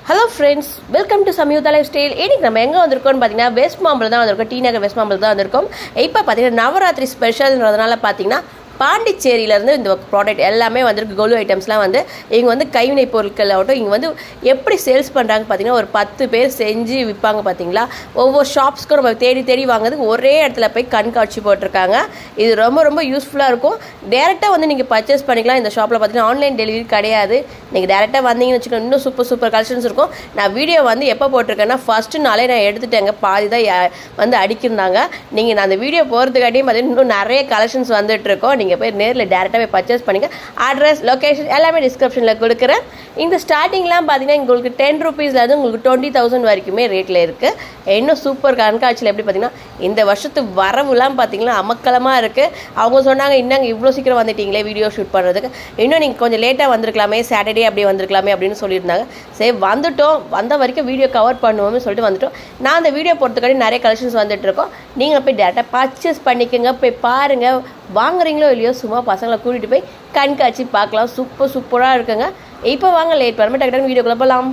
Hello friends welcome to Samyuktha lifestyle இன்னைக்கு நம்ம எங்கே வந்திருக்கோம்னு பார்த்தீங்கன்னா வெஸ்ட் மாம்பிள் தான் வந்திருக்கோம் டி நகர் வெஸ்ட் மாம்பிள் தான் வந்திருக்கோம் இப்போ பார்த்தீங்கன்னா நவராத்திரி ஸ்பெஷல்ன்றதுனால பார்த்தீங்கன்னா பாண்டிச்சேரியிலேருந்து இந்த ப்ராடக்ட் எல்லாமே வந்திருக்கு கோலு ஐட்டம்ஸ்லாம் வந்து இங்கே வந்து கைவினை பொருட்கள் ஆகட்டும் இங்கே வந்து எப்படி சேல்ஸ் பண்ணுறாங்க பார்த்தீங்கன்னா ஒரு பத்து பேர் செஞ்சு விற்பாங்க பார்த்தீங்களா ஒவ்வொரு ஷாப்ஸ்க்கும் நம்ம தேடி தேடி வாங்குறதுக்கு ஒரே இடத்துல போய் கண்காட்சி போட்டிருக்காங்க இது ரொம்ப ரொம்ப யூஸ்ஃபுல்லாக இருக்கும் டேரெக்டாக வந்து நீங்கள் பர்ச்சேஸ் பண்ணிக்கலாம் இந்த ஷாப்பில் பார்த்தீங்கன்னா ஆன்லைன் டெலிவரி கிடையாது நீங்கள் டேரெக்டாக வந்தீங்கன்னு வச்சுக்கோங்க இன்னும் சூப்பர் சூப்பர் கலெக்ஷன்ஸ் இருக்கும் நான் வீடியோ வந்து எப்போ போட்டிருக்கேன்னா ஃபஸ்ட்டு நாளே நான் எடுத்துட்டேங்க பாதி தான் யா- வந்து அடிக்கிருந்தாங்க நீங்கள் நான் அந்த வீடியோ போகிறதுக்காட்டியும் பார்த்தீங்கன்னா இன்னும் நிறைய கலெக்ஷன்ஸ் வந்துட்டு இருக்கோம் நீங்கள் போய் நேரில் டேரெக்டாக போய் பர்ச்சேஸ் பண்ணிங்க அட்ரஸ் லொக்கேஷன் எல்லாமே டிஸ்கிரிப்ஷனில் கொடுக்குறேன் இந்த ஸ்டார்டிங்லாம் பார்த்தீங்கன்னா உங்களுக்கு டென் ருபீஸ்லேருந்து உங்களுக்கு டுவெண்ட்டி தௌசண்ட் வரைக்குமே ரேட்டில் இருக்குது இன்னும் சூப்பர் கண்காட்சியில் எப்படி பார்த்தீங்கன்னா இந்த வருஷத்து வரவுலாம் பார்த்தீங்கன்னா அமக்கலமாக இருக்குது அவங்க சொன்னாங்க இன்னங்க இவ்வளோ சீக்கிரம் வந்துட்டீங்களே வீடியோ ஷூட் பண்ணுறதுக்கு இன்னும் நீங்கள் கொஞ்சம் லேட்டாக வந்திருக்கலாமே சாட்டர்டே அப்படியே வந்திருக்கலாமே அப்படின்னு சொல்லியிருந்தாங்க சரி வந்துட்டோம் வந்த வரைக்கும் வீடியோ கவர் பண்ணுவோம்னு சொல்லிட்டு வந்துட்டோம் நான் அந்த வீடியோ போகிறதுக்காண்டி நிறைய கலெக்ஷன்ஸ் வந்துட்டு இருக்கோம் நீங்கள் போய் டேரெக்டாக பர்ச்சேஸ் பண்ணிக்கோங்க போய் பாருங்கள் வாங்குறீங்களோ இல்லையோ சும்மா பசங்களை கூட்டிகிட்டு போய் கண்காட்சி பார்க்கலாம் சூப்பர் சூப்பராக இருக்குங்க இப்போ வாங்க லேட் பண்ணாமல் டக்கு டக்கு வீடியோக்குள்ள போகலாம்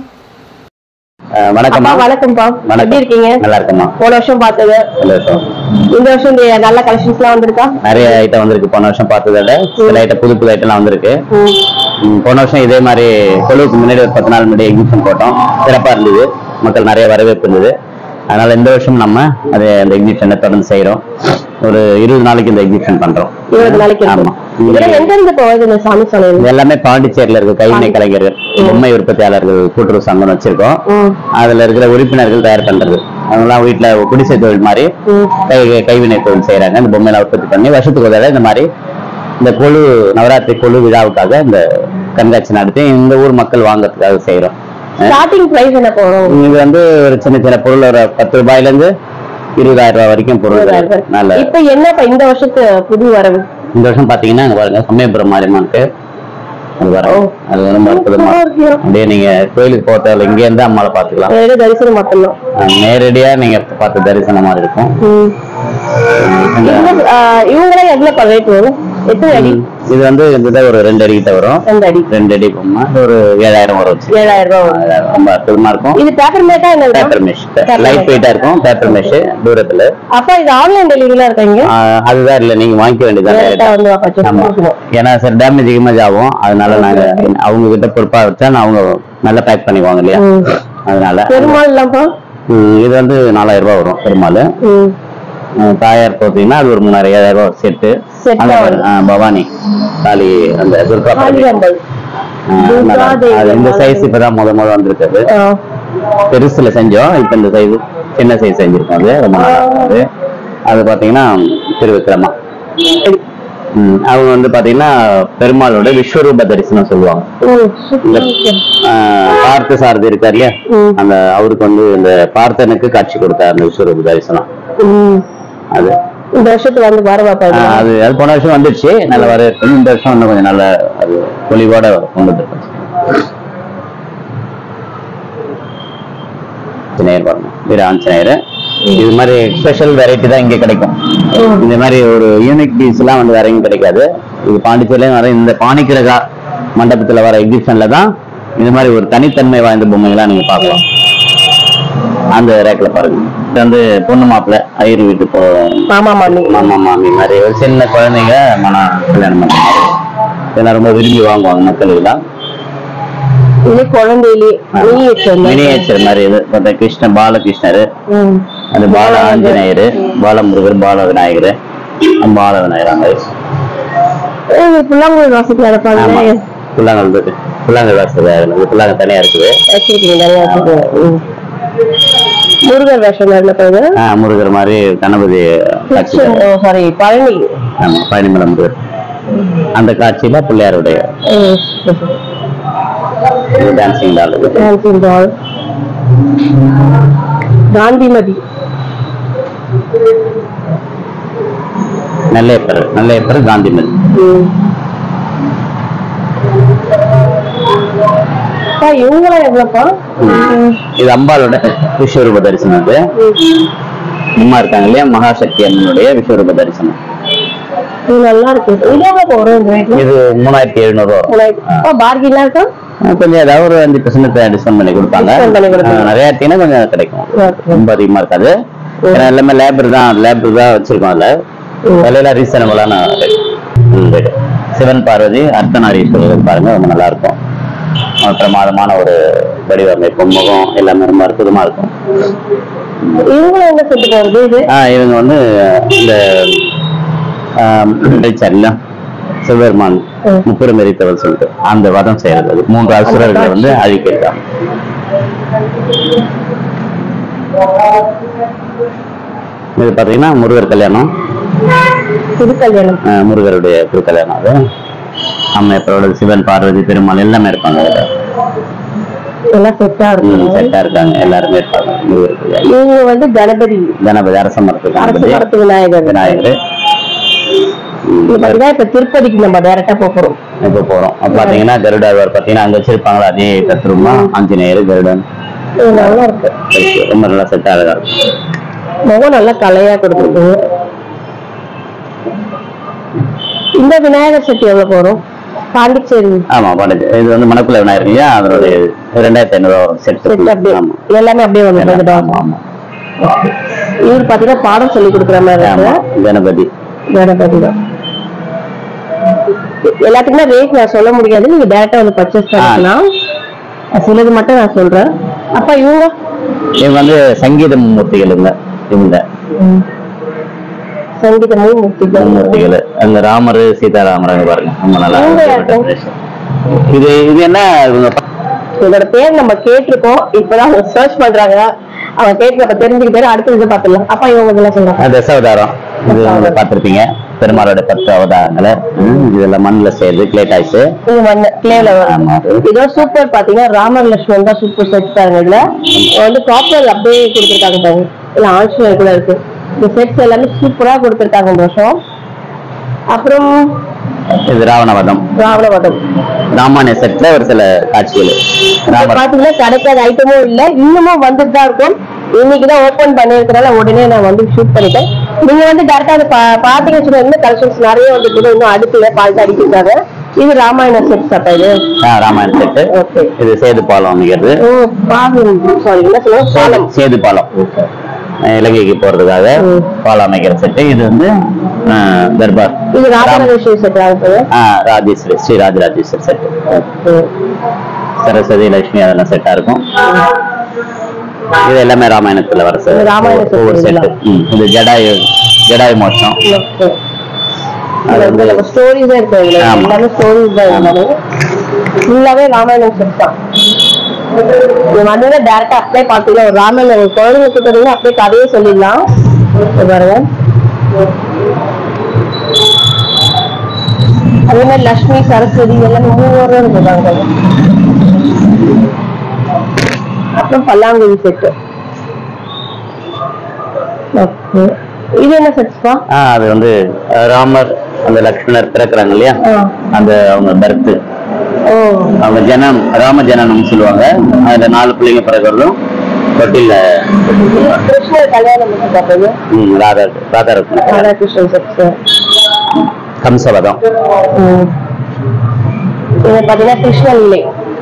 அஹ் வணக்கம்மா அப்பா வணக்கம்ப்பா எப்படி வணக்கம் இருக்கீங்க நல்லா இருக்கம்மா போன வருஷம் பார்த்தது சந்தோஷம் இந்த வருஷம் இந்த நல்ல கலெக்ஷன்ஸ்லாம் வந்திருக்கா நிறைய ஐட்டம் வந்திருக்கு போன வருஷம் பார்த்ததோட சில ஐட்டம் புது புது ஐட்டம்லாம் வந்திருக்கு ம், போன வருஷம் இதே மாதிரி கொழுவுக்கு முன்னாடி ஒரு பத்து நாள் முன்னாடி எக்ஸிபிஷன் போட்டோம் சிறப்பா இருந்தது மக்கள் நிறைய வரவேற்பு இருந்தது அதனால இந்த வருஷம் நம்ம அது அந்த எக்ஸிபிஷனை தொடர்ந்து செய்றோம் ஒரு இருபது நாளைக்கு இந்த எக்ஸிபிஷன் பண்றோம் இருபது நாளைக்கு ஆமா இதெல்லாம் எங்க இருந்து போகுது இந்த சாமி சொன்னது இது எல்லாமே பாண்டிச்சேரியில இருக்க கைவினை கலைஞர்கள் பொம்மை உற்பத்தியாளர்கள் கூட்டுறவு சங்கம் வச்சிருக்கோம் அதுல இருக்கிற உறுப்பினர்கள் தயார் பண்றது அவங்கலாம் வீட்டுல குடிசை தொழில் மாதிரி கை கைவினை தொழில் செய்யறாங்க இந்த பொம்மையில உற்பத்தி பண்ணி வருஷத்துக்கு ஒரு தடவை இந்த மாதிரி இந்த கொழு நவராத்திரி கொழு விழாவுக்காக இந்த கண்காட்சி நடத்தி இந்த ஊர் மக்கள் வாங்குறதுக்காக செய்யறோம் ஸ்டார்டிங் பிரைஸ் என்ன போகும் இது வந்து ஒரு சின்ன சின்ன பொருள் ஒரு பத்து ரூபாயில இருந்து இருபதாயிரம் ரூபாய் வரைக்கும் பொருள் நல்ல இப்ப என்ன இப்ப இந்த வருஷத்து புது வரவு இந்த வருஷம் பாத்தீங்கன்னா அங்க பாருங்க சமயபுரம் மாரியம்மனுக்கு அது வர ஓ. அது ரொம்ப அற்புதமா அப்படியே நீங்க கோயிலுக்கு போறதால இங்க இருந்து அம்மாவை பாத்துக்கலாம் வெறும் தரிசனம் மட்டும்தான் அஹ் நேரடியா நீங்க பார்த்த தரிசனம் மாதிரி இருக்கும் இந்த- இவங்களாம் எவ்வளவு ரேட் வரும் எத்தனை அடி இது வந்து இந்த ஒரு ரெண்டு அடி கிட்ட வரும் ரெண்டு அடி ரெண்டு அடி பொம்மை ஒரு ஏழாயிரம் வரும் வச்சு ஏழாயிரம் ரூபாய் வரும் அஹ் ரொம்ப அற்புதமா இருக்கும் இது பேப்பர் மேட்டா என்ன பேப்பர் மெஷ் லைட் வெயிட்டா இருக்கும் பேப்பர் மெஷ் தூரத்துல அப்ப இது ஆன்லைன் டெலிவரிலாம் இருக்காங்க அஹ் அதுதான் இல்ல நீங்க வாங்கிக்க வேண்டியதான் டேரக்டா வந்து பர்ச்சேஸ் ஆமா பண்ணிக்கணும் ஏன்னா சார் டேமேஜ் கிமேஜ் ஆகும் அதனால நாங்க அவங்க கிட்ட பொறுப்பா வச்சா நான் அவங்க நல்லா பேக் பண்ணிக்குவாங்க இல்லையா ம். அதனால பெருமாள் இல்லாமப்பா ம், இது வந்து நாலாயிரம் ரூபாய் வரும் பெருமாள் ம். அஹ் தாயார் பார்த்தீங்கன்னா அது ஒரு மூணாயிரம் ஏழாயிரம் ரூபாய் செட்டு Set அந்த ஆ மாதிரி, ஆ, பவானி காளி அந்த துர்கா பரமேஸ்வரி. காளிகாம்பல் ஆ, துர்கா நல்லா இருக்கு. அது இந்த தேவி சைஸ் இப்பதான் முத முத வந்திருக்குது ஆ. பெருசுல செஞ்சோம் இப்ப இந்த சைஸ் சின்ன சைஸ் செஞ்சிருக்கோம் அது ரொம்ப நல்லா இருக்குது அது பாத்தீங்கன்னா திருவிக்கிரமா ம், அவங்க வந்து பாத்தீங்கன்னா பெருமாளோட விஸ்வரூப தரிசனம் சொல்லுவாங்க ம், இந்த சூப்பர். ஆ, பார்த்த சாரதி இருக்கார் இல்லையா ம். அந்த அவருக்கு வந்து இந்த பார்த்தனுக்கு காட்சி கொடுத்தார் அந்த விஸ்வரூப தரிசனம் ம். அது இந்த வருஷத்துக்கு வந்து வரவா ஆ, பாருங்க அது அது போன வருஷம் வந்துருச்சு நல்ல வர இந்த வருஷம் இன்னும் கொஞ்சம் நல்ல அது பொலிவோட கொண்டு வந்துருக்கோம் ஆஞ்சநேயர் பாருங்க வீர ஆஞ்சநேயர் இது மாதிரி ஸ்பெஷல் வெரைட்டி தான் இங்க கிடைக்கும் இந்த மாதிரி ஒரு யூனிக் பீஸ் எல்லாம் வந்து வேற எங்கேயும் கிடைக்காது இது பாண்டிச்சேரியில வர இந்த பாணிக்கிரகா மண்டபத்துல வர எக்ஸிபிஷன்ல தான் இந்த மாதிரி ஒரு தனித்தன்மை வாய்ந்த பொம்மைகள்லாம் நீங்க பார்க்கலாம் அந்த ரேக்ல பாருங்க இது வந்து பொண்ணு மாப்பிள்ளை ஐயர் வீட்டு போ மாமா மாமி மாமா மாமி மாதிரி ஒரு சின்ன குழந்தைங்க மன கல்யாணம் பண்ற மாதிரி இதெல்லாம் ரொம்ப விரும்பி வாங்குவாங்க மக்கள் இதெல்லாம் இது குழந்தையிலே மினியேச்சர் மினியேச்சர் மாதிரி இது பார்த்தா கிருஷ்ண பாலகிருஷ்ணர் ம் அது பால ஆஞ்சநேயர் பாலமுருகர் பால விநாயகர் பால விநாயகர் அந்த இது புல்லாங்குழல் வாசிக்கல ஆமா இருப்பாங்க புல்லாங்கல் இருக்கு புல்லாங்கல் வாசல் வேற இல்லை. புல்லாங்கல் தனியா இருக்குது வச்சிருக்கீங்க நிறைய வச்சிருக்கீங்க ம். முருகர் வேஷம் இருந்த போது ஆ, முருகர் மாதிரி கணபதி காட்சி சாரி பழனி ஆமா பழனிமலை முருகர் அந்த காட்சியில பிள்ளையாருடைய டான்சிங் டால் இருக்கு டான்சிங் டால் காந்திமதி நெல்லையப்பர் நெல்லையப்பர் காந்திமதி ம். அப்பா, இவங்களாம் எவ்வளோப்பா இது அம்பாளோட விஸ்வரூப தரிசனம் இது அம்மா இருக்காங்க இல்லையா மகாசக்தி அம்மனுடைய விஸ்வரூப தரிசனம் இது நல்லா இருக்கு இது எவ்வளவு வரும் இந்த ரேட்ல இது மூணாயிரத்தி எழுநூறு வரும் பார்கின்லாம் இருக்கா அஹ் கொஞ்சம் ஏதாவது ஒரு அஞ்சு பர்சன்ட் டிஸ்கவுண்ட் பண்ணி கொடுப்பாங்க Discount பண்ணி கொடுப்பாங்க. அஹ் நிறைய எடுத்தீங்கன்னா கொஞ்சம் கிடைக்கும் Okay. ரொம்ப அதிகமா இருக்காது ஏன்னா எல்லாமே லேபர் தான் லேபர் தான் வச்சிருக்கோம் அதுல ம். விலையெல்லாம் ரீசனபிளான ரேட் சிவன் பார்வதி அர்த்தநாரீஸ்வரர் பாருங்க ரொம்ப நல்லா இருக்கும் அஹ் பிரமாதமான ஒரு வடிவமைப்பு முகம் எல்லாமே ரொம்ப அற்புதமா இருக்கும் இவங்களும் என்ன செட்டு போகுது இது ஆஹ் இவங்க வந்து இந்த சரிங்களா சிவபெருமான் ம். முப்புறம் எரித்தவர் சொல்லிட்டு அந்த வதம் செய்யறது அது. மூன்று அசுரர்களை வந்து அழிக்கிறாங்க இது பாத்தீங்கன்னா முருகர் கல்யாணம் இது கல்யாணம் ஆஹ் முருகருடைய திருக்கல்யாணம் அது அம்மையப்பரோட சிவன் பார்வதி பெருமாள் எல்லாமே இருப்பாங்க அதுல. எல்லாம் செட்டா ம், இருக்கும் செட்டா இருக்காங்க எல்லாருமே இருப்பாங்க முருகர் கல்யாணம் இவங்க வந்து கணபதி கணபதி அரச மரத்து அரசு கணபதி மரத்து விநாயகர் விநாயகர் ம், இது பாத்தீங்கன்னா இப்ப திருப்பதிக்கு நம்ம டைரக்டா போறோம் இப்ப போறோம் அப்ப பாத்தீங்கன்னா கருடாழ்வார் பாத்தீங்கன்னா அங்க வச்சிருப்பாங்களா அதே தத்ரூபமா ஆஞ்சநேயர் கருடன் இது நல்லா இருக்கு இருக்கு. ரொம்ப நல்லா செட் அழகா இருக்கும் முகம் நல்லா கலையா கொடுக்குது இந்த விநாயகர் சக்தி எவ்வளவு போறோம் பாண்டிச்சேரி ஆமா பாண்டிச்சேரி இது வந்து மணக்குள்ள விநாயகர் இல்லையா அதனுடைய ரெண்டாயிரத்தி ஐநூறு வரும் செட் செட் அப்படியே ஆமா எல்லாமே அப்படியே வந்து ஆமா, ஆமா இவர் பாத்தீங்கன்னா பாடம் சொல்லி கொடுக்குற மாதிரி ஆமா இருக்கு கணபதி கணபதி தான் எல்லாத்துக்குமே ரேட் நான் சொல்ல முடியாது நீங்க டேரக்டா வந்து பர்ச்சேஸ் பண்ணிக்கலாம் சிலது மட்டும் நான் சொல்றேன் அப்ப இவங்க இவங்க வந்து சங்கீத மூர்த்திகள் இல்ல இவங்க சங்கீதமும் முக்திகள் மூர்த்திகள் அந்த ராமர் சீதாராமர் அங்க பாருங்க ரொம்ப நல்லா இவங்க இருக்கு. யாரு? இது இது என்ன இவங்க இதோட பேர் நம்ம கேட்டிருக்கோம் இப்பதான் அவங்க சர்ச் பண்றாங்க அவங்க கேட்டு நம்ம தெரிஞ்சுக்கிட்டு அடுத்த இதை பார்த்துடலாம் அப்பா இவங்க இதெல்லாம் சொல்றாங்க அஹ் தசாவதாரம் இது நீங்க பார்த்திருப்பீங்க பெருமாளோட பத்து அவதாரங்களை ம், இதெல்லாம் மண்ணுல செய்யறது கிளேட் ஆயிடுச்சு இது மண்ணு கிளேல வரும் ஆமா இதோ சூப்பர் பாத்தீங்கன்னா ராமர் லட்சுமணன் தான் சூப்பர் செட் பாருங்க இதுல வந்து காப்பர் அப்படியே கொடுத்துருக்காங்க பாருங்க இல்ல ஆன்சர் கூட இருக்கு இந்த செட்ஸ் எல்லாமே சூப்பரா கொடுத்துருக்காங்க இந்த வருஷம் அப்புறம் இது ராவணவதம் ராவணவதம் ராமாயண செட்ல ஒரு சில காட்சிகள் ராமர் பாத்தீங்கன்னா கிடைக்காத ஐட்டமும் இல்ல இன்னமும் வந்துட்டு தான் இருக்கும் இன்னைக்கு தான் ஓபன் பண்ணிருக்கனால உடனே நான் வந்து ஷூட் பண்ணிட்டேன் நீங்க வந்து டேரக்டா அதை பா- பாத்தீங்கன்னு சொன்னா இன்னும் கலெக்ஷன்ஸ் நிறைய வந்து கூட இன்னும் அடுக்கல பால் அடிக்கிறாங்க இது ராமாயண செட் அப்ப இது ஆ, ராமாயண செட்டு ஓகே இது சேது பாலம் அமைக்கிறது ஓ பாலம் சாரி என்ன சொல்லுங்க பாலம் சேது பாலம் அஹ் இலங்கைக்கு போறதுக்காக ம். பாலம் அமைக்கிற செட்டு இது வந்து அஹ், தர்பார் இது ராஜராஜேஸ்வரி செட் ஆகுது ஆ, ராஜேஸ்வரி ஸ்ரீ ராஜராஜேஸ்வரி செட்டு சரஸ்வதி லட்சுமி அதெல்லாம் செட்டா இருக்கும் இது எல்லாமே ராமாயணத்துல வர set. இது ராமாயண set ஒவ்வொரு செட்டு இதெல்லாம். இது ஜடாயு ஜடாயு மோட்சம் அது வந்து ஸ்டோரிஸ் தான் இருக்கு இதுல ஆமா. எல்லாமே ஸ்டோரிஸ் தான் எல்லாமே ஃபுல்லாவே ராமாயணம் செட் தான் நீங்க வந்து டேரக்டா அப்ளை பாத்தீங்கன்னா ஒரு ராமாயணம் ஒரு குழந்தைங்க கிட்ட அப்படியே கதையே சொல்லிடலாம் இது பாருங்க அதே மாதிரி லக்ஷ்மி சரஸ்வதி எல்லாமே மூணு இருக்காங்க அப்புறம் பல்லாங்குழி செட்டு ஓகே இது என்ன செட்ஸ்பா ஆ, அது வந்து அஹ், ராமர் அந்த லக்ஷ்மணர் பிறக்குறாங்க இல்லையா அந்த அவங்க பர்த் ஓ அவங்க ஜனம் ராம ஜனனம் சொல்லுவாங்க அதுல நாலு பிள்ளைங்க பிறகுறதும் தொட்டில கிருஷ்ணர் கல்யாணம் பண்ணி பார்த்தது ம், ராதா ராதா இருக்கும் ராதாகிருஷ்ணன் செட்ஸ் கம்சவதம் இது பாத்தீங்கன்னா கிருஷ்ணன் இல்லை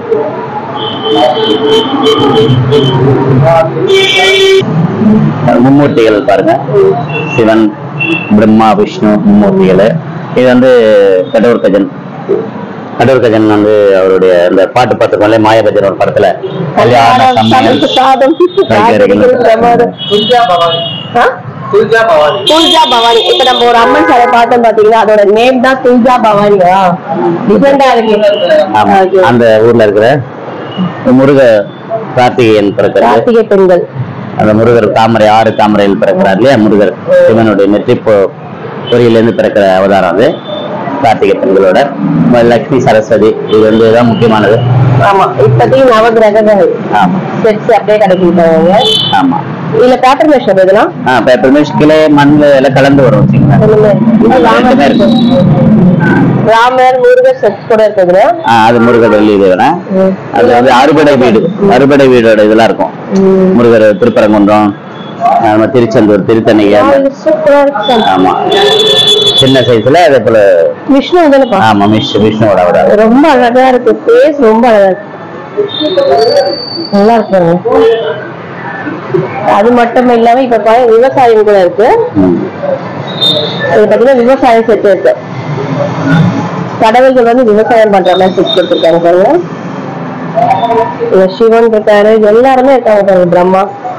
மும்மூர்த்திகள் பாருங்க சிவன் பிரம்மா விஷ்ணு மும்மூர்த்திகள் இது வந்து கடவுர் கஜன் கடவுர் கஜன் வந்து அவருடைய இந்த பாட்டு பார்த்துக்கோங்களே மாயபஜன் ஒரு படத்துல கல்யாண சமையல் சாதம் காய்கறிகள். பிரமாதம். ஆ? துல்ஜா பவானி இப்ப நம்ம ஒரு அம்மன் சிலை பார்த்தோம் பாத்தீங்கன்னா அதோட நேம் தான் துல்ஜா பவானியா டிஃபரெண்டா இருக்கு ஆமா. Okay. அந்த ஊர்ல இருக்கிற முருக கார்த்திகேயன் பிறக்கிறது கார்த்திகை பெண்கள் அந்த முருகர் தாமரை ஆறு தாமரையில் பிறக்கிறார் இல்லையா முருகர் சிவனுடைய நெற்றி பொ- பொறியிலிருந்து பிறக்கிற அவதாரம் அது கார்த்திகை பெண்களோட லட்சுமி சரஸ்வதி இது வந்து தான் முக்கியமானது ஆமா இப்போதைக்கு நவகிரகங்கள் ஆமா செட்ஸ் அப்படியே கிடைக்கிட்டாங்க ஆமா இதுல பேட்டர் மெஷர் இதெல்லாம் ஆ பேப்பர் மிஷ் கிளை மண் எல்லாம் கலந்து வரும் வச்சுங்களேன் சொல்லுங்க இது ரெண்டுமே ராமர் இருக்கு. ராமர் முருகர் செட்ஸ் கூட இருக்குதுல ஆ, அது முருகர் வெள்ளி இது வேணா அது வந்து அறுபடை வீடு அறுபடை வீடோட இதெல்லாம் இருக்கும் முருகர் திருப்பரங்குன்றம் ஆ, நம்ம திருச்செந்தூர் திருத்தணிகை சூப்பரா இருக்கு ஆமா சின்ன சைஸ்ல அதே போல விஷ்ணு தானேப்பா ஆமா மிஷ் விஷ்ணுவோட விட ரொம்ப அழகா இருக்கு ஃபேஸ் ரொம்ப அழகா இருக்கு நல்லா இருக்கு பாருங்க. அது மட்டும் இல்லாம இப்ப பாருங்க விவசாயம் கூட இருக்கு ம். இது பாத்தீங்கன்னா விவசாயம் செட் இருக்கு கடவுள்கள் வந்து விவசாயம் பண்ற மாதிரி செட் கொடுத்துருக்காங்க பாருங்க இங்க சிவன் இருக்காரு எல்லாருமே இருக்காங்க பாருங்க பிரம்மா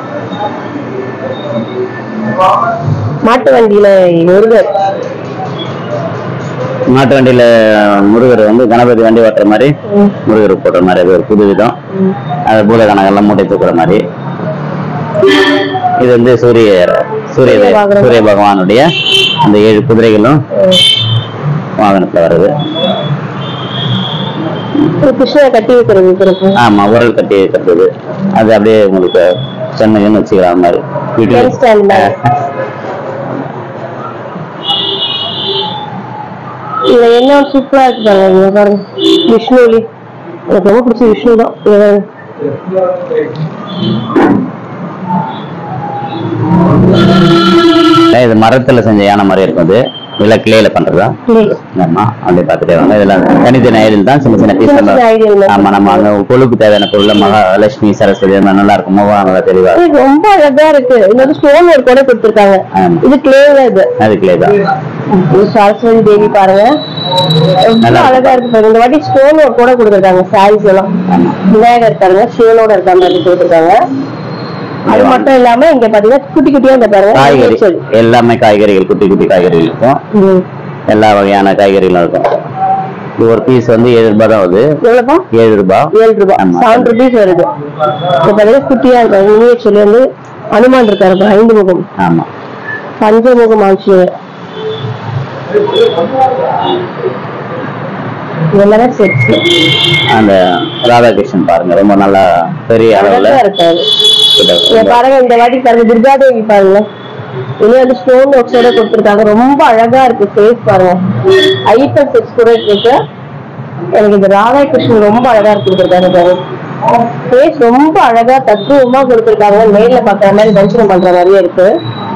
மாட்டு வண்டியில முருகர் மாட்டு வண்டியில முருகர் வந்து கணபதி வண்டி ஓட்டுற மாதிரி ம், முருகர் போடுற மாதிரி அது ஒரு புது விதம் ம். அது பூதகணங்கள்லாம் மூட்டை தூக்குற மாதிரி இது வந்து சூரிய சூரிய சூரிய வாகனம். சூரிய பகவானுடைய அந்த ஏழு குதிரைகளும் ம். வாகனத்துல வருது இது கிருஷ்ணரை கட்டி வைக்கிறது இருக்கு ஆமா உரல் கட்டி இருக்கிறது அது அப்படியே உங்களுக்கு சென்னைன்னு வச்சுக்கலாம் மாதிரி Pen stand மாதிரி. இதுல என்ன சூப்பரா இருக்கு பாருங்க இங்க பாருங்க விஷ்ணுலி எனக்கு ரொம்ப பிடிச்ச விஷ்ணு தான் இங்க பாருங்க. இது மரத்துல செஞ்ச யானை மாதிரி இருக்கும் அது இல்ல கிளேல பண்றதா கிளி. ஆமா அப்படியே பார்த்துட்டே வாங்க இதெல்லாம் தனித்தனி ஐடியில் தான் சின்ன சின்ன பீஸ் சின்ன சின்ன idol மாதிரி. ஆமா நம்ம அங்க கொழுப்பு தேவையான பொருள் மகாலட்சுமி சரஸ்வதி அந்த மாதிரி நல்லா இருக்கும் முகம் நல்லா தெளிவா இருக்கும். இது ரொம்ப அழகா இருக்கு இது வந்து ஸ்டோன் ஒர்க் கூட கொடுத்துருக்காங்க ஆமா. இது கிளேல இது அது கிளே தான் இது சரஸ்வதி தேவி பாருங்க ரொம்ப நல்லா இருக்கு. அழகா இருக்கு பாருங்க இந்த வாட்டி ஸ்டோன் ஒர்க் கூட கொடுத்துருக்காங்க சாரீஸ் எல்லாம் ஆமா விநாயகர் இருக்காங்க சிவனோட இருக்க மாதிரி கொடுத்துருக்காங்க அது மட்டும் இல்லாம இங்க பாத்தீங்கன்னா குட்டி குட்டியா இந்த பாருங்க காய்கறி நீச்சல். எல்லாமே காய்கறிகள் குட்டி குட்டி காய்கறிகள் இருக்கும் ம். எல்லா வகையான காய்கறிகளும் இருக்கும் இது ஒரு பீஸ் வந்து ஏழு ரூபாய் தான் ஆகுது எவ்வளவுப்பா ஏழு ரூபாய் ஏழு ரூபாய் ஆமா. செவன் ருபீஸ் வருது இப்ப பாத்தீங்கன்னா குட்டியா இருக்காங்க நீச்சல் வந்து அனுமான் இருக்காரு பாருங்க, ஐந்து முகம் ஆமா பஞ்சமுகம் ஆட்சியர் எல்லாமே செட் அந்த ராதாகிருஷ்ணன் பாருங்க ரொம்ப நல்லா பெரிய அளவுல அழகா இருக்காரு இங்க கிட்ட பாருங்க இந்த வாட்டி பாருங்க துர்காதேவி பாருங்க இதுல வந்து ஸ்டோன் ஒர்க்ஸோட கொடுத்துருக்காங்க ரொம்ப அழகா இருக்கு ஃபேஸ் பாருங்க ஐப்பன் செட்ஸ் கூட இருக்கு எனக்கு இந்த ராதாகிருஷ்ணன் ரொம்ப அழகா கொடுத்துருக்காங்க பாருங்க ஃபேஸ் ரொம்ப அழகா தத்துவமா கொடுத்துருக்காங்க நேர்ல பாக்குற மாதிரி தரிசனம் பண்ற மாதிரியே இருக்கு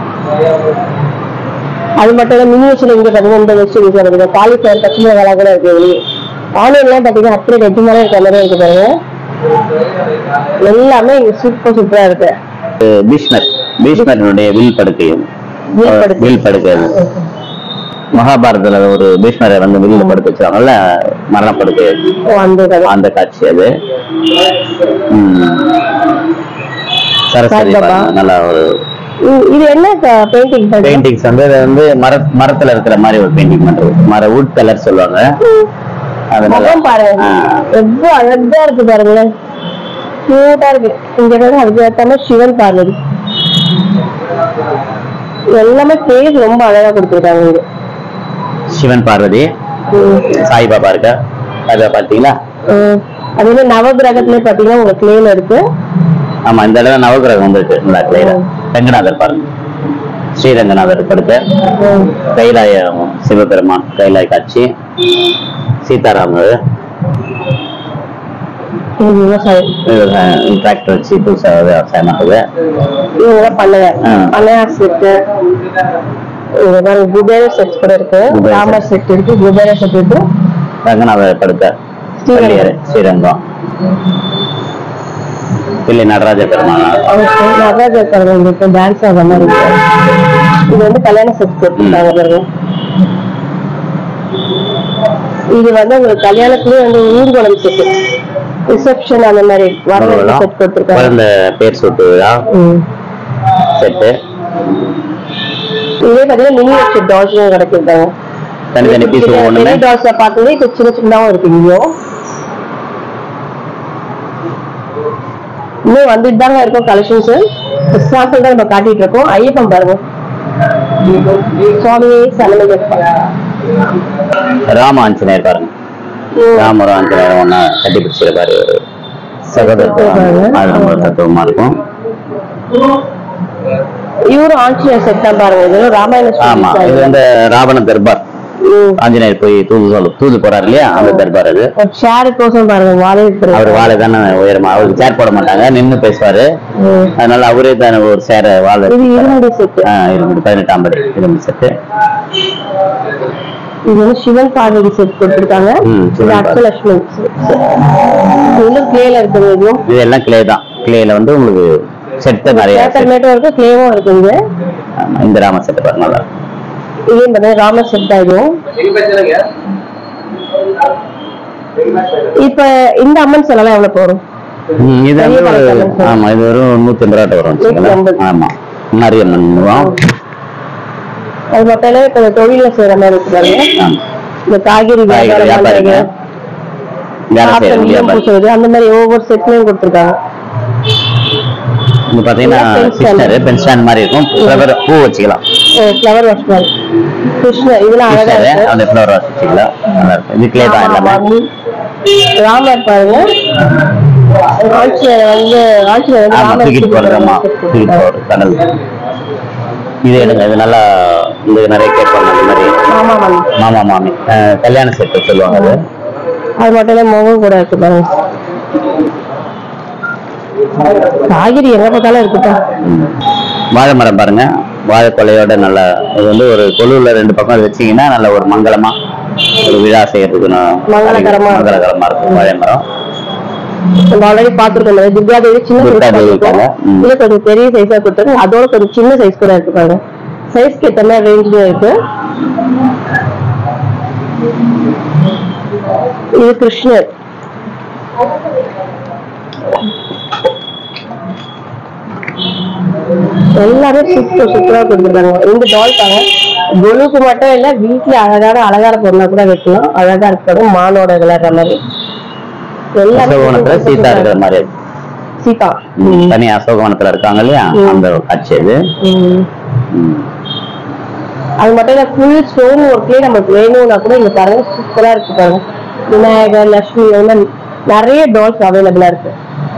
அது மட்டும் இல்ல மினியேச்சர் இங்க பாத்தீங்கன்னா இந்த வெஜிடபிள்ஸ் இருக்குது காலிஃபிளவர் பச்சை மிளகாய் கூட இருக்கு வெளியே ஆனியன்லாம் பாத்தீங்கன்னா அப்படியே வெஜ் மாதிரி இருக்க மாதிரி இருக்கு பாருங்க எல்லாமே இங்க சூப்பர் சூப்பரா இருக்கு பீஷ்மர் பீஷ்மரனுடைய வில் படுக்கையும் வில் படுக்கை. வில் படுக்கை அது. மகாபாரதத்துல ஒரு பீஷ்மரை வந்து வில்ல படுக்க வச்சாங்கல்ல மரண படுக்கை அது. ஓ, அந்த கதை அந்த காட்சி அது ம். சரஸ்வதி சாய்பாபா. பாருங்க, நல்லா ஒரு இ- இது என்ன பெயிண்டிங் பண்றீங்க பெயிண்டிங்ஸ் வந்து இது வந்து மர மரத்துல இருக்கிற மாதிரி ஒரு பெயிண்டிங் பண்றது மர வுட் கலர் சொல்லுவாங்க அதனால முகம் பாருங்க ஆ. எவ்வளவு அழகா இருக்கு பாருங்களேன் கியூட்டா இருக்கு இங்க பாருங்க அதுக்கு ஏத்த மாதிரி சிவன் பார்வதி எல்லாமே ஃபேஸ் ரொம்ப அழகா கொடுத்துருக்காங்க இங்க சிவன் பார்வதி ம். சாய்பாபா இருக்கா அதை பாத்தீங்களா ம். அது வந்து நவகிரகத்துல பாத்தீங்கன்னா உங்களுக்கு கிளேல இருக்கு ஆமா இந்த இடத்துல நவகிரகம் வந்துருக்கு நல்லா கிளியரா ரங்கநாதர் பாருங்க ஸ்ரீரங்கநாதர் படுக்க ம். கைலாய சிவபெருமான் கைலாய காட்சி சீதாராமர் இது விவசாயம் விவசாயம் டிராக்டர் வச்சு புதுசா விவசாயம் பண்றது இவங்க பண்ணையார் ஆ. பண்ணையார் செட்டு இங்க பாருங்க குபேர செட் கூட இருக்கு குபேர ராமர் செட் இருக்கு குபேர செட் இருக்கு ரங்கநாதர் படுக்க ஸ்ரீரங்கம். பள்ளியறை, ஸ்ரீரங்கம் பிள்ளை நடராஜ பெருமாள் அவருக்கு நடராஜர் பாருங்க இங்க டான்ஸ் ஆடுற மாதிரி இருக்கு இது வந்து கல்யாண செட் போட்டுருக்காங்க பாருங்க இது வந்து உங்களுக்கு கல்யாணத்துலயே வந்து ஊர்வலம் செட்டு ரிசப்ஷன் அந்த மாதிரி வரவேற்பு செட் கொடுத்துருக்காங்க குழந்தை பேர் சூட்டு விழா ம். செட்டு இதே பாத்தீங்கன்னா மினியேச்சர் டால்ஸும் கிடைச்சிருக்காங்க தனித்தனி பீஸ் ஒண்ணுமே பெரிய டால்ஸை பார்க்கும்போது இது சின்ன சின்னதாவும் இருக்கு இங்கேயும் இன்னும் வந்துட்டு தாங்க இருக்கும் கலெக்ஷன்ஸ் சாம்பிள் தான் நம்ம காட்டிட்டு இருக்கோம் ஐயப்பன் பாருங்க சுவாமியே சரணமையப்பா ராம ஆஞ்சநேயர் பாருங்க ராமரும் ஆஞ்சநேயரும் ஒன்னா கட்டி பிடிச்சிருப்பாரு ஒரு சகோதரத்துவம் அது ரொம்ப தத்துவமா இருக்கும் இவரும் ஆஞ்சநேயர் செட் தான் பாருங்க இது ராமாயண ஆமா இது வந்து ராவண தர்பார் ஆஞ்சநேயர் போய் தூது சொல்லு தூது போறாரு இல்லையா அந்த தர்பார் அது ஷேரு கோசம் பாருங்க வாழை அவர் வாழை தானே உயரமா அவருக்கு சேர் போட மாட்டாங்க நின்னு பேசுவாரு அதனால அவரே தானே ஒரு சேர வாழை இது இருமுடி செட்டு ஆஹ் இருபது பதினெட்டாம் படி இரும்பு செட்டு இது வந்து சிவன் பார்வதி செட் கொடுத்துருக்காங்க ம், இது சிவன் அஷ்டலட்சுமி இன்னும் கிளேல இருக்குது இதுவும் இது எல்லாம் கிளே தான் கிளேல வந்து உங்களுக்கு செட்டு நிறைய பேப்பர் set. மேட்டும் இருக்கு கிளேவும் இருக்கு இங்க ஆமா, இந்த ராம செட்டு பாருங்க நல்லா இருக்கும். இதையும் பார்த்தீங்கன்னா ராமர் செட் தான் இதுவும் இப்ப இந்த அம்மன் சொல்லலாம் எவ்வளவு போகும் ம், இது வந்து பெரிய ஒரு கணக்கு தான் ஆமா இது ஒரு நூத்தி ஐம்பது ரூபா வரும் நூத்தி வச்சுக்கோங்களேன். ஐம்பது. ஆமா மாரியம்மன் வரும். அது மட்டும் இல்ல இப்ப இந்த தொழில செய்யற மாதிரி இருக்கு பாருங்க ஆமா. இந்த காய்கறி காய்கறி வியாபாரம் வியாபாரிங்க பண்றது, வேலை ஆப்பம், செய்யறவங்க மீன் வியாபாரி. பூசுறது அந்த மாதிரி ஒவ்வொரு செட்லயும் கொடுத்துருக்காங்க இது பாத்தீங்கன்னா இதெல்லாம் pen stand. Sister pen stand மாதிரி இருக்கும் ஃப்ளவர் பூ வச்சுக்கலாம் ஃப்ளவர் வாஷ் மாதிரி கிருஷ்ணர் இதெல்லாம் அழகா சிஸ்டர் இருக்கு அந்த ஃப்ளவர் வாஷ் வச்சுக்கலாம் நல்லா இருக்கும் இது கிளே தான் ஆமா, எல்லாமே ஆமா. ராமர் பாருங்க ஆட்சியர் வந்து ஆட்சியர் வந்து ஆமா ராமர் தூக்கிட்டு போறதுமா தூக்கிட்டு போறது கடல் இது எடுங்க இது நல்லா இது நிறைய கேட்பாங்க அந்த மாதிரி ஆமா ஆமா மாமா மாமி அஹ், கல்யாண செட்டு சொல்லுவாங்க அது அது மட்டும் இல்ல முகம் கூட இருக்கு பாருங்க காய்கறி எங்க பார்த்தாலும் இருக்குப்பா ம். வாழை மரம் பாருங்க வாழை கொலையோட நல்லா இது வந்து ஒரு கொழுவுல ரெண்டு பக்கம் அது வச்சீங்கன்னா நல்ல ஒரு மங்களமா ஒரு விழா செய்யறதுக்கு நான் மங்களகரமா இருக்கும். மங்களகரமா இருக்கும் வாழை மரம் நம்ம ஆல்ரெடி பாத்துருக்கோம் துர்கா தேவி சின்ன துர்கா சைஸ் தேவி பாத்துருக்கோம் இருக்காங்க. ம். இல்ல கொஞ்சம் பெரிய சைஸா கொடுத்துருக்கோம் அதோட கொஞ்சம் சின்ன சைஸ் கூட இருக்கு பாருங்க சைஸ்க்கு ஏத்த மாதிரி ரேஞ்சிலும் இருக்கு இது கிருஷ்ணர் எல்லாமே சூப்பர் சூப்பரா கொடுத்துருக்காங்க இந்த டால் பாருங்க கொலுக்கு மட்டும் இல்ல வீட்டுல அழகான அலங்கார பொருளா கூட வைக்கலாம் அழகா இருக்கணும் மானோட விளையாடுற மாதிரி எல்லாமே அசோகவனத்துல சீதா இருக்கிற மாதிரி இருக்கு. சீதா தனி அசோகவனத்துல இருக்காங்க இல்லையா ம். அந்த காட்சி அது ம். ம். அது மட்டும் இல்ல ஃபுல் ஸ்டோன் ஒர்க்லயே நமக்கு வேணும்னா கூட இங்க பாருங்க சூப்பரா இருக்கு பாருங்க விநாயகர் லட்சுமி அந்த மாதிரி நிறைய டால்ஸ் அவைலபிளா இருக்கு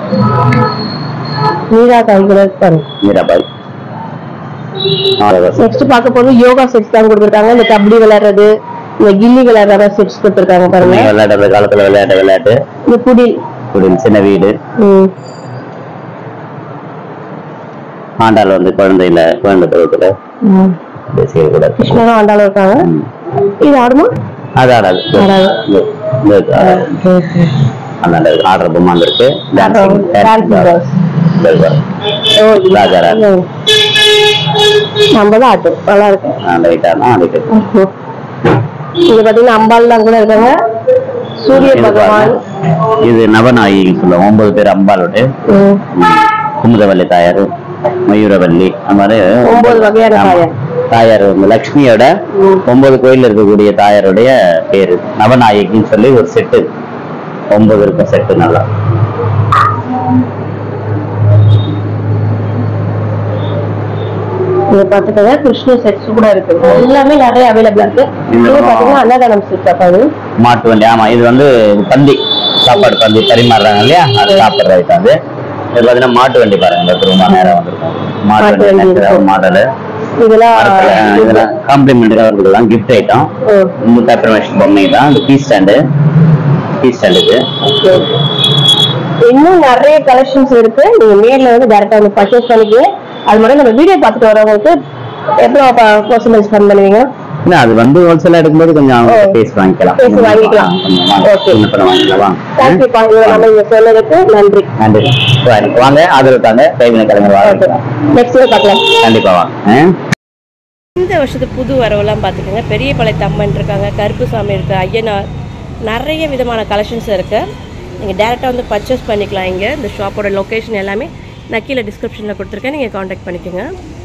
மீரா காய் கூட இருக்கு பாருங்க மீராபாய் ஆறு நெக்ஸ்ட் பார்க்க போது யோகா செட்ஸ் தான் கொடுத்துருக்காங்க இந்த கபடி விளையாடுறது இந்த கில்லி விளையாடுற செட்ஸ் கொடுத்துருக்காங்க பாருங்க விளையாடுற காலத்துல விளையாட்ட விளையாட்டு இந்த குடில் ஒரு சின்ன வீடு ம். ஆண்டாள் வந்து குழந்தையில குழந்தை பருவத்துல ம். பேசிய கூட இருக்கும். கிருஷ்ணரும் ஆண்டாலும் இருக்காங்க ம். இது ஆடுமா அது ஆடாது ஆடாது. இந்த- இந்த இது ஆடாது. அந்த ஆடுற பொம்மை அங்க இருக்கு டான்சிங் Dancing dolls. ஓ, இது- ராஜா ராணி. ம். நம்ம தான் ஆட்டும் நல்லா இருக்கு அந்த லைட்டானா அதுக்கு இங்க பாத்தீங்கன்னா அம்பாள்லாம் கூட இருக்காங்க சூரிய இது பகவான் பாருங்க. இது நவநாயகி சொல்லுவோம் ஒன்பது பேர் அம்பாளோட ம். குமுதவல்லி தாயார் மயூரவல்லி அந்த மாதிரி ஒன்பது வகையான ஆமா. தாயார். தாயார் வந்து லக்ஷ்மியோட ம். ஒன்பது கோயில் இருக்கக்கூடிய தாயாருடைய பேரு நவநாயகின்னு சொல்லி ஒரு செட்டு ஒன்பது இருக்கும் செட்டு நல்லா இங்க பாத்துக்கோங்க கிருஷ்ண செட்ஸ் கூட இருக்கு எல்லாமே நிறைய அவைலபிளா இருக்கு இந்த இது பக்கம் பாத்தீங்கன்னா அன்னதானம் செட் அப்பாது மாட்டு வண்டி ஆமா இது வந்து பந்தி சாப்பாடு பந்தி பரிமாறுறாங்க இல்லையா அது சாப்பிடுற ஐட்டம் அது இது பாத்தீங்கன்னா மாட்டு வண்டி பாருங்க இந்த ரொம்ப நேரம் வந்திருக்கும் மாட்டு மாட்டு வண்டி வண்டி நேச்சுரல் இருக்கும். மாடல் இதெல்லாம் இதெல்லாம் காம்ப்ளிமெண்டரியா இருக்கலாம் கிஃப்ட் ஐட்டம் ஓ, இந்த பேப்பர் மேஷன் பொம்மை தான் இந்த பீ ஸ்டாண்டு பீ ஸ்டாண்டுக்கு okay. இன்னும் நிறைய கலெக்ஷன்ஸ் இருக்கு நீங்க நேர்ல வந்து டேரக்டா வந்து பர்ச்சேஸ் பண்ணிக்கங்க அது மட்டும் நம்ம வீடியோ பார்த்துட்டு வரவங்களுக்கு எவ்வளவு பர்சன்டேஜ் ஃபண்ட் பண்ணுவீங்க இல்ல அது வந்து ஹோல்சேலா எடுக்கும்போது கொஞ்சம் ஓ. பேசி வாங்கிக்கலாம் பேசி வாங்கிக்கலாம். கொஞ்சம் வாங்க. Okay. சின்ன பணம் வாங்கிக்கலாம் வாங்க. தேங்க்யூ நம்ம நீங்க சொன்னதுக்கு நன்றி நன்றி சரி, வாங்க ஆதரவு தாங்க கைவினை கலைஞர் ஓகே வாங்க நெக்ஸ்ட் பார்க்கலாம் கண்டிப்பா வாங்க ஆ? இந்த வருஷத்து புது வரவெல்லாம் பார்த்துக்கோங்க பெரிய பாளையத்து அம்மன் இருக்காங்க கருப்பு சாமி இருக்கு ஐயனார் நிறைய விதமான கலெக்ஷன்ஸ் இருக்கு நீங்கள் டேரெக்டாக வந்து பர்ச்சேஸ் பண்ணிக்கலாம் இங்கே இந்த ஷாப்போட லொக்கேஷன் எல்லாமே நான் கீழே டிஸ்கிரிப்ஷனில் கொடுத்துருக்கேன் நீங்கள் காண்டாக்ட் பண்ணிக்கோங்க